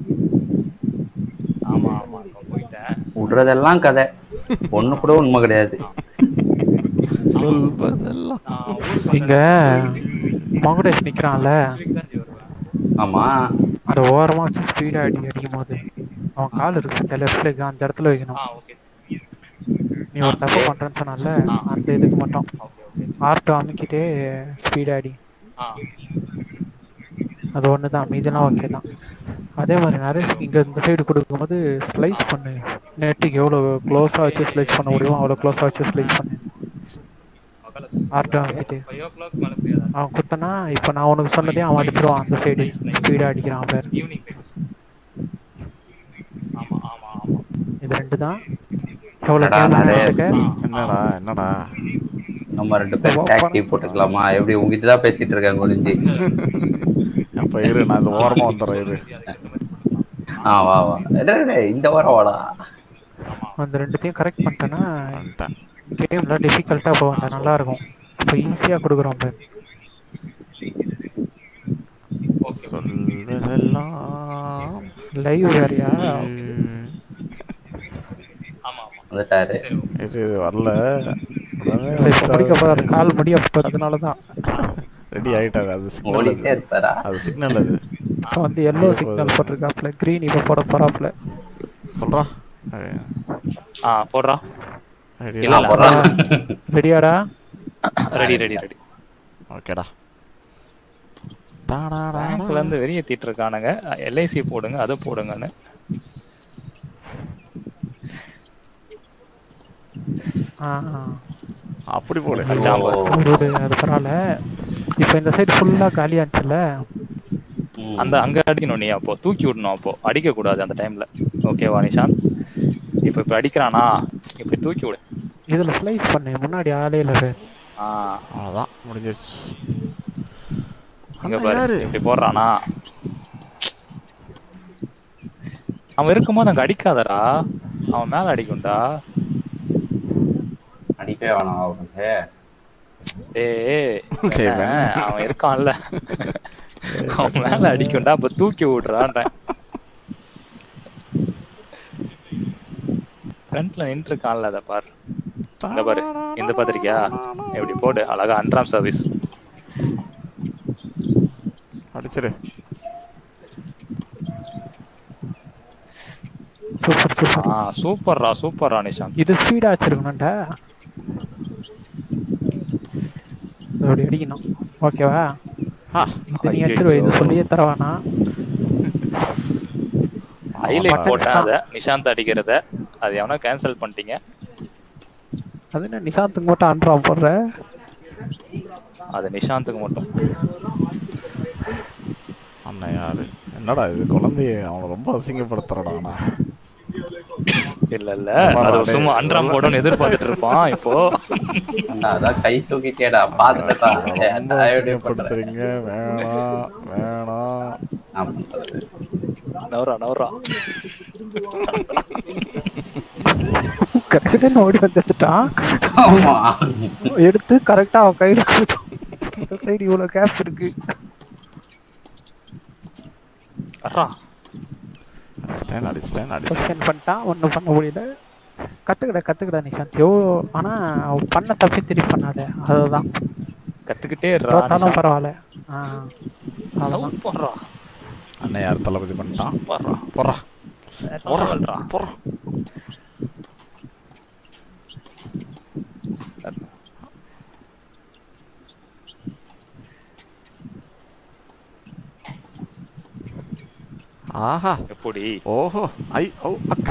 ஆமா ஆமா இப்ப போயிட்டேன் விடுறதெல்லாம் கதை ஒண்ணு கூட உண்மை கிடையாது சொல்வதெல்லாம் நான் ஊருக்கு இங்க மகுடேஷ் நிக்கிறான்ல வந்தேன் தான் ஜி வருவேன் ஆமா அந்த ஓரமா வச்சு ஸ்பீடா அடி அடிக்கும் போது அவன் கால் இருக்கு லெஃப்ட் லெக் அந்த இடத்துல வைக்கணும் ஆ ஓகே நீ ஒரு தப்பு பண்றேன்னு சொன்னல அந்த இதுக்கு மட்டும் ஓகே ஓகே ஆர்ட் அமைக்கிட்டே ஸ்பீடா அடி ஆ அது ஒன்று தான் மீதெல்லாம் ஓகே தான் அதே மாதிரி நரேஷ் இங்கே இந்த சைடு கொடுக்கும்போது ஸ்லைஸ் பண்ணு நெட்டுக்கு எவ்வளோ க்ளோஸாக வச்சு ஸ்லைஸ் பண்ண முடியுமோ அவ்வளோ க்ளோஸாக வச்சு ஸ்லைஸ் பண்ணு ஆர்ட் அமைக்கிட்டு ஃபைவ் ஓ கிளாக் மேலே ஃப்ரீயாக அவன் குத்தனா இப்போ நான் உனக்கு சொன்னதே அவன் அடிச்சிருவான் அந்த சைடு ஸ்பீடாக அடிக்கிறான் சார் ஈவினிங் ஆமா ஆமா ஆமா இது ரெண்டு தான் எவ்வளோ என்னடா நரேஷ்? என்னடா என்னடா நம்ம ரெண்டு பேரும் டேக் டீம் போட்டுக்கலாமா எப்படி உங்ககிட்ட தான் பேசிட்டு இருக்கேன் குளிஞ்சி அப்ப இரு நான் இந்த ஓரமா வந்துடுறேன் இரு ஆ வா வா டேய், டேய், இந்த வாரம் வாடா அந்த ரெண்டுத்தையும் கரெக்ட் பண்ணிட்டேன்னா வந்துட்டேன் கேம்ல டிஃபிகல்ட்டாக போக நல்லா இருக்கும் இப்போ ஈஸியாக கொடுக்குறோம் பாரு ஓகே சொல்வதெல்லாம் லைவ் வேறையா ம். ஆமா ஆமா வந்துட்டாரு சரி ஓகே இரு வரல இப்போ முடிக்க போகிற கால் முடிய போகுது அதனால தான் ரெடி ஆயிட்டாங்க அது சிக்னல் ஓடிட்டே இருப்பாரா அது சிக்னல் அது இப்போ வந்து எல்லோ சிக்னல் போட்டிருக்காப்ல க்ரீன் இப்போ போட போறாப்ல சொல்றா ஆ போடுறா ரெடி இல்ல, இல்ல. போடுறா. ரெடியாடா ரெடி ரெடி ரெடி ஓகேடா டாடாடா பேங்க்ல இருந்து வெளியேத்திட்டு இருக்கானுங்க எல்ஐசி போடுங்க அதை போடுங்கன்னு ஆ ஆ. அப்படி போடு சாம்பார் விடு அது பரவாயில்ல இப்போ இந்த சைடு ஃபுல்லாக காலியாச்சுல ம். அந்த அங்க அடிக்கணும் நீ அப்போ தூக்கி விடணும் அப்போ அடிக்க கூடாது அந்த டைம்ல ஓகேவா நிஷாந்த் இப்போ இப்ப அடிக்கிறானா இப்படி தூக்கி விடு இதுல ஸ்லைஸ் பண்ணு முன்னாடி ஆளே இல்லை சார் ஆ அவ்வளோதான் முடிஞ்சிருச்சு இங்க அண்ணா பாரு யாரு இப்படி போடுறானா அவன் இருக்கும்போது அங்க அடிக்காதடா அவன் மேல அடிக்கும்டா அடிக்கவே வேணாம் அவனுக்கு ஏய் டேய், என்ன, அவன் இருக்கான்ல அவன் மேல அடிக்கும்டா அப்ப தூக்கி விடுறான்றேன் ஃப்ரண்ட்ல நின்று இருக்கான்ல அதை பாரு அங்க பாரு இந்த பாத்திருக்கியா எப்படி போடு அழகா அன்றாம் சர்வீஸ் அடிச்சிரு சூப்பர் சூப்பர் ஆ சூப்பர்ரா சூப்பர்ரா நிஷாந்த் இது ஸ்பீடா வச்சிருக்கணும்டா அப்படி அடிக்கணும் ஓகேவா ஆ இது நீ அடிச்சிருவ இது சொல்லியே தரவானா ஹைலைட் போட்டேன் அதை நிஷாந்த் அடிக்கிறத அது எவனோ கேன்சல் பண்ணிட்டீங்க அது என்ன நிஷாந்துக்கு மட்டும் அன்றா போடுற அது நிஷாந்துக்கு மட்டும் அண்ணா யாரு என்னடா இது குழந்தைய அவனை ரொம்ப அசிங்கப்படுத்துறடா நான் இல்ல இல்ல அது சும்மா அன்றாம் போடுன்னு எதிர்பார்த்துட்டு இருப்பான் இப்போ அண்ணா, அதான் கை தூக்கிட்டேடா பாத்துட்டா ரொம்ப அசிங்கப்படுத்துறீங்க வேணாம் வேணாம் நவரா நவரா கரெக்டாக ஓடி வந்துட்டான் ஆமா எடுத்து கரெக்டா அவன் கையில கொடுத்தான் இந்த சைடு இவ்வளவு கேப் இருக்கு அட்ரா அடிச்சிட்டேன் அடிச்சிட்டேன் அடிச்சிட்டேன் கொஸ்டின் பண்ணிட்டான் ஒன்றும் பண்ண முடியல கத்துக்கடா கத்துக்கடா நிஷாந்த் யோ ஆனா அவன் பண்ண தப்பி திருப்பி பண்ணாத அதுதான் கத்துக்கிட்டே இருடா தோத்தாலும் பரவாயில்ல ஆ அவ்வளவுதான். சவுண்ட் போடுறா அண்ணன் யார் தளபதி பண்ணிட்டான் போடுறா போடுறா போடுறா போடுறா ஆஹா எப்படி ஓஹோ ஐ ஓ அக்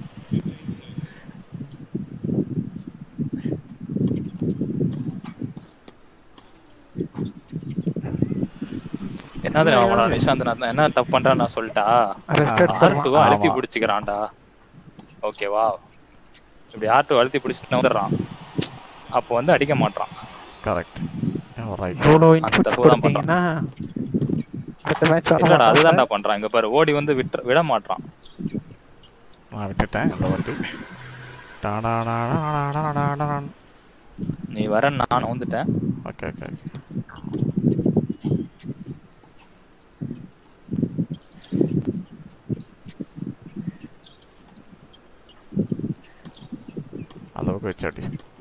என்ன தெரியுமா அவன நிஷாந்த் நான் என்ன தப்பு பண்றான்னு நான் சொல்லிட்டா ரெஸ்ட் ஆர் எடுத்துருவான் டூவை அழுத்தி ஆமா. பிடிச்சிக்கிறான்டா ஓகேவா இப்படி ஆர் டூ அழுத்தி பிடிச்சிட்டு வந்துடுறான் அப்போ வந்து அடிக்க மாட்டான் கரெக்ட் ரைட் எவ்வளோ அந்த இன்புட்ஸ் தப்பு தான் கொடுத்தீங்கன்னா அடுத்த மேட்ச் இல்லடா அதுதான்டா பண்றான் இங்க பாரு ஓடி வந்து விட்டு விட மாட்றான் நான் விட்டுட்டேன் இந்த வாட்டி டாடாடாடாடாடாடாடாடான். நீ வர நான் வந்துட்டேன் ஓகே ஓகே அளவுக்கு வச்சாடி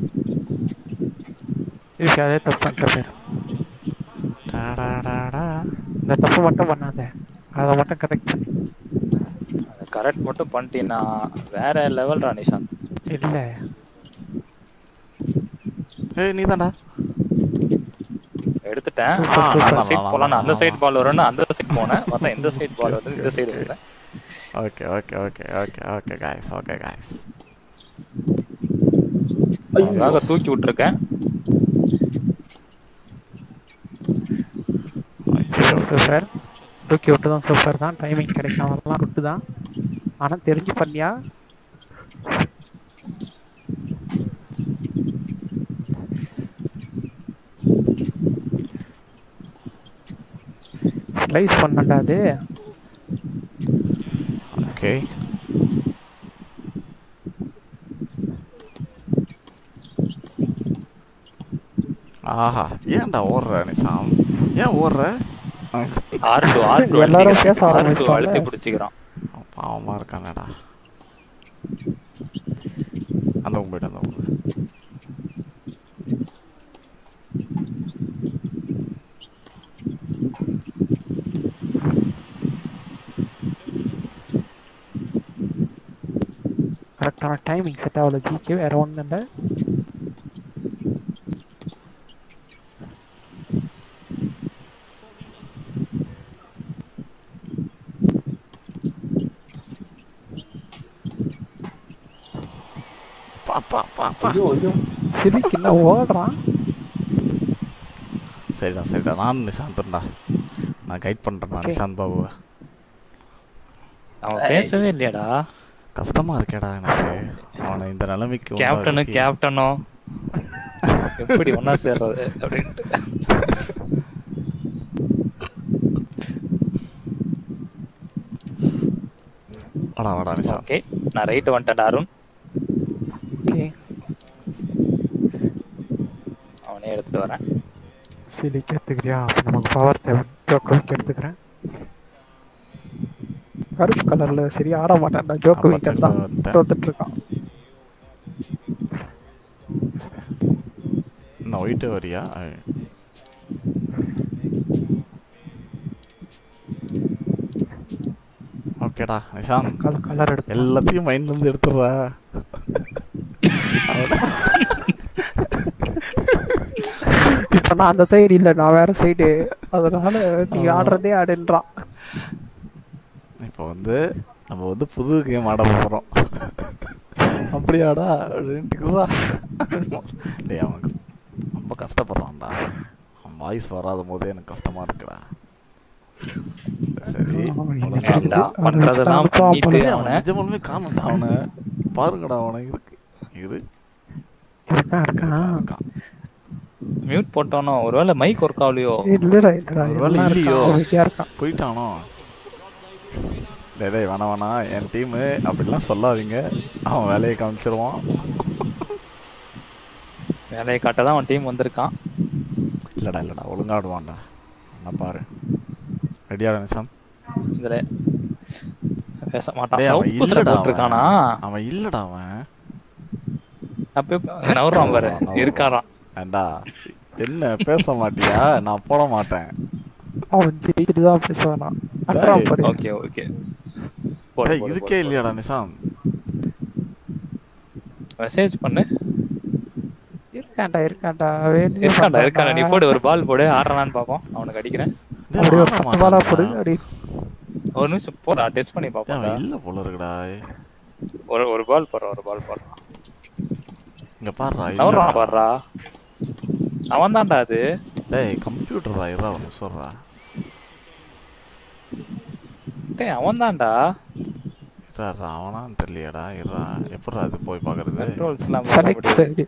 இருக்கு அதே தப்பு பண்ணிட்ட பேர் டாடாடாடா இந்த தப்பு மட்டும் பண்ணாத அதை மட்டும் கரெக்ட் பண்ணி கரெக்ட் மட்டும் பண்ணிட்டீங்கன்னா வேற லெவல்டா நிஷாந்த் இல்ல ஏய் நீதான்டா எடுத்துட்டேன் Super, super. அந்த சைடு போலாம் அந்த சைடு பால் வரும்னு அந்த சைடு போனேன் பார்த்தா இந்த சைடு பால் வந்து இந்த சைடு வருது okay okay okay okay okay guys okay guys அதுக்காக தூக்கி விட்டுருக்கேன் சூப்பர் தூக்கி விட்டு தான் சூப்பர் தான் டைமிங் கிடைக்காமலாம் குட்டு தான் ஆனால் தெரிஞ்சு பண்ணியா ஸ்லைஸ் பண்ணண்டா அது ஓகே ஆஹா ஏன்டா ஓடுற நிஷாம் ஏன் ஓடுற ஆர் டூ ஆர் டூ எல்லாரும் பேச ஆர் டூ ஆரம்பிச்சிட்டாங்க. அழுத்தி பிடிச்சிக்கிறான் பாவமா இருக்கானடா அந்த உங்க போயிட்டு அந்த உங்க கரெக்டான டைமிங் செட் ஆகல ஜிக்கு வேற ஒன்றும் இல்லை பா பா பா பா ஐயோ ஐயோ சிரிக்கு என்ன ஓடுறான் சரிடா சரிடா நான் நிஷாந்த்டா நான் கைட் பண்றேன் Okay. நிஷாந்த் பாபுவை அவன் பேசவே இல்லையாடா கஷ்டமா இருக்கேடா எனக்கு அவனை இந்த நிலைமைக்கு கேப்டனு உண்டாக்கி- கேப்டனும் எப்படி ஒண்ணா சேர்றது அப்படின்ட்டு வாடா வாடா நிஷாந்த் ஓகே நான் ரைட்டு வந்துட்டேன் அருண் ஓகே அவனே எடுத்துட்டு வரேன் சிலிக்கு எடுத்துக்கிறியா அப்போ நமக்கு பவர் தேவை ஜோக்கோவிக் எடுத்துக்கிறேன் கருப்பு கலர்ல சரியா ஆட மாட்டான்டா ஜோக்கோவிக் அப்ப தான் வந்துட்டேன். தோத்துட்டு இருக்கான் நான் ஒயிட்டு வரியா ஐ- ஓகேடா நிஷாந்த் கலர் கலர் எடுத்து எல்லாத்தையும் மைண்ட்ல இருந்து எடுத்துடுறா இப்போ நான் அந்த சைடு இல்ல நான் வேற சைடு அதனால நீ ஆடுறதே ஆடுன்றான் இப்போ வந்து நம்ம வந்து புது கேம் ஆட போகிறோம் அப்படியாடா அப்படின்ட்டுக்குறா டேய் அவனுக்கு ரொம்ப கஷ்டப்படுறான்டா அவன் வாய்ஸ் வராத போதே எனக்கு கஷ்டமா இருக்குடா சரி அவன் ஒழுங்கா எனக்கு இருந்தா. அதை பண்றதெல்லாம் வச்சு தான் பண்ணிட்டு டேய், அவனை அவனை நிஜமாலுமே காணும்டா அவனை பாருங்கடா அவனை இருக்கு இரு இருக்கான் இருக்கான் இருக்கான். மியூட் போட்டோனோ ஒருவேளை மைக் ஒர்க் ஆகலையோ இல்லடா இல்லடா ஒருவேளை எல்லாம் இல்லையோ? இருக்கான் அமைதியா இருக்கான் போயிட்டானோ டேய் டேய் வேணாம் வேணாம் என் டீமு அப்படிலாம் சொல்லாதீங்க அவன் வேலையை காமிச்சிருவான் வேலையை காட்ட தான் அவன் டீம் வந்திருக்கான் இல்லடா இல்லடா ஒழுங்காடுவான்டா என்ன பாரு ரெடியா நிஷாந்த் இதுல பேச மாட்டான் டேய், அவன் சவுப்பு சில இல்லடா போட்டிருக்கானா அவன். அவன் இல்லடா அவன் அப்ப நவறான் பாரு நவறான். இருக்காராம் ஏண்டா என்ன பேச மாட்டியா நான் போட மாட்டேன் அவன் ஜெயிச்சுட்டு தான் பேச வேணாம் அட்ராம் பாரு ஓகே ஓகே டேய், இதுக்கே இல்லையாடா நிஷாந்த் மெசேஜ் பண்ணு இருக்கான்டா இருக்கான்டா வேணும்னே இருக்காண்டா இருக்காண்டா நீ பண்றான்டா. போடு ஒரு பால் போடு ஆடுறானான்னு பாப்போம் அவனுக்கு அடிக்கிறேன் டேய், அப்படியே ஒரு ஆட பத்து பாலா மாட்டான்டா. போடு அப்படி ஒரு நிமிஷம் போடா டெஸ்ட் பண்ணி டேய், பாப்போம் அவன் இல்ல போல இருக்குடா ஒரு ஒரு பால் போடுறான் ஒரு பால் போடுறான் இங்க பாருடா நவறான் இல்லடா. பாடுறா அவன் தான்டா அது டேய் கம்ப்யூட்டர்டா இருடா ஒரு சொல்றா டேய் அவன் தான்டா இருடா அவனான்னு தெரியலையாடா இருடா எப்படிடா அது போய் பாக்குறது கண்ட்ரோல்ஸ் எல்லாம் செலக்ட் சைடு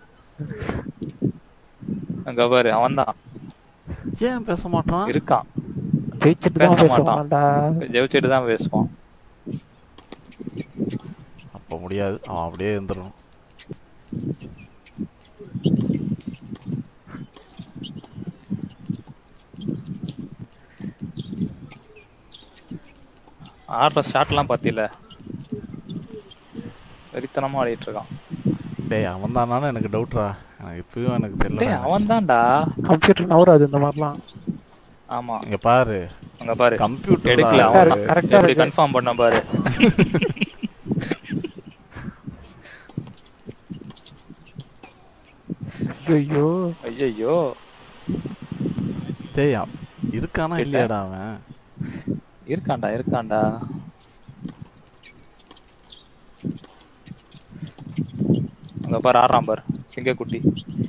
அங்க பாரு அவன் தான் ஏன் பேச மாட்டான் இருக்கான் ஜெயிச்சுட்டு தான் பேச மாட்டான். பேசுவான்டா ஜெயிச்சுட்டு தான் பேசுவான் அப்போ முடியாது அவன் அப்படியே இருந்துடணும் ஆடுற ஷாட்லாம் பார்த்தில வெறித்தனமா ஆடிட்டு இருக்கான் டேய் அவன் தானான்னு எனக்கு டவுட்ரா எனக்கு இப்பயும் எனக்கு தெரியல டேய் அவன் தான்டா கம்ப்யூட்டர் நவராது இந்த மாதிரிலாம் ஆமா இங்க பாரு அங்க பாரு கம்ப்யூட்டர் எடுக்கல Correct, அவன் correct ஆ எப்படி இருக்கு. கன்ஃபார்ம் பண்ண பாரு ஐயோ ஐயோ டேய் அவன் இருக்கானா கிட்ட. இல்லையாடா அவன் இருக்கான்டா இருக்கான்டா அங்க பாரு ஆடுறான் பாரு சிங்கக்குட்டி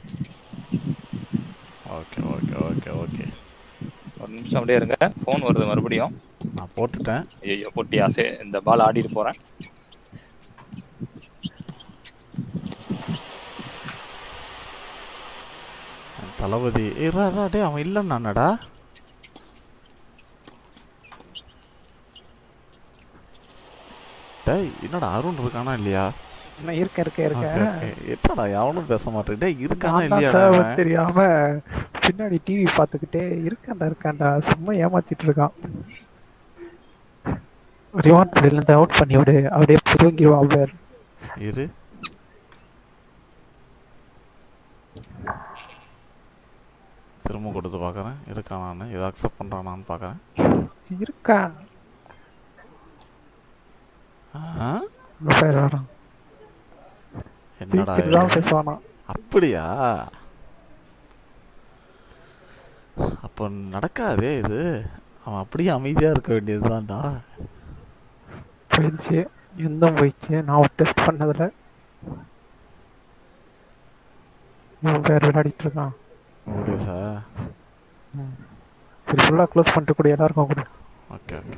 ஓகே ஓகே ஓகே ஓகே ஒரு நிமிஷம் அப்படியே இருங்க ஃபோன் வருது மறுபடியும் நான் போட்டுட்டேன் ஐயோ பொட்டி ஆசை இந்த பால் ஆடிட்டு போறேன் என் தளபதி ஏறா டேய் அவன் இல்லைன்னாடா டேய் என்னடா அருண் இருக்கானா இல்லையா என்ன இருக்க இருக்க இருக்க Okay, okay. என்னடா எவனும் பேச மாட்டேன் டேய் இருக்கானா நான் தான் இல்லையாடா server அவன்? தெரியாம பின்னாடி டிவி பார்த்துக்கிட்டே இருக்கான்டா இருக்கான்டா சும்மா ஏமாத்திட்டு இருக்கான் ரிவான் இருந்து அவுட் பண்ணி விடு அப்படியே புதுங்கிடுவான் பேர் இரு திரும்ப கொடுத்து பார்க்குறேன் இருக்கானான்னு இதை அக்செப்ட் பண்ணுறானான்னு பார்க்குறேன் இருக்கான் ஆ? உங்க பேர் வரும் என்னடா சிரிச்சிட்டு தான் இது? பேசுவானா அப்படியா அப்போ நடக்காதே இது அவன் அப்படியே அமைதியா இருக்க வேண்டியதுதான்டா போயிடுச்சு எந்த போயிடுச்சு நான் டெஸ்ட் பண்ணதில்ல இவன் பேர் விளையாடிட்டு இருக்கான் ஓகே சார் சரி ஃபுல்லாக க்ளோஸ் பண்ணிட்டு கூட எல்லாருக்கும் கொடு ஓகே ஓகே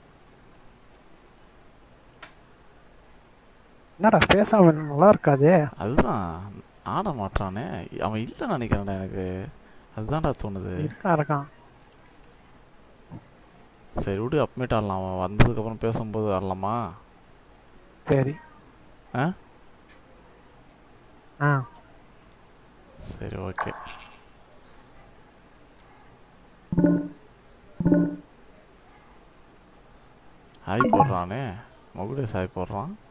என்னடா பேசாம நல்லா இருக்காதே அதுதான் ஆட மாட்டானே அவன் இல்லைன்னு நினைக்கிறேன்டா எனக்கு அதுதான்டா தோணுது இருக்கான் இருக்கான் சரி விடு அப்மேட் ஆடலாம் அவன் வந்ததுக்கப்புறம் பேசும்போது ஆடலாமா சரி ஆ ஆ சரி ஓகே ஹாய் போடுறானே மகுடேஷ் ஹாய் போடுறான்